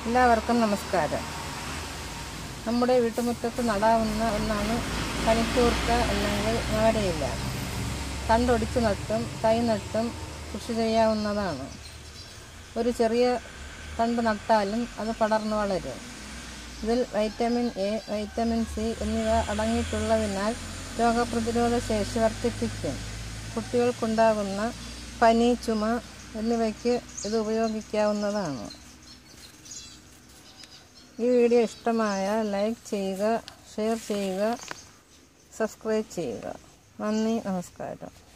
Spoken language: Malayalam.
എല്ലാവർക്കും നമസ്കാരം നമ്മുടെ വീട്ടുമുറ്റത്ത് നടാവുന്ന ഒന്നാണ് പനിക്കൂർക്ക അല്ലെങ്കിൽ നവരയില തണ്ടൊടിച്ച് നട്ടും തൈ നട്ടും കൃഷി ചെയ്യാവുന്നതാണ് ഒരു ചെറിയ തണ്ട് നട്ടാലും അത് പടർന്നു വളരും ഇതിൽ വൈറ്റമിൻ എ വൈറ്റമിൻ സി എന്നിവ അടങ്ങിയിട്ടുള്ളതിനാൽ രോഗപ്രതിരോധ ശേഷി വർദ്ധിപ്പിക്കും കുട്ടികൾക്കുണ്ടാകുന്ന പനി ചുമ എന്നിവയ്ക്ക് ഇത് ഉപയോഗിക്കാവുന്നതാണ് ഈ വീഡിയോ ഇഷ്ടമായ ലൈക്ക് ചെയ്യുക ഷെയർ ചെയ്യുക സബ്സ്ക്രൈബ് ചെയ്യുക നന്ദി നമസ്കാരം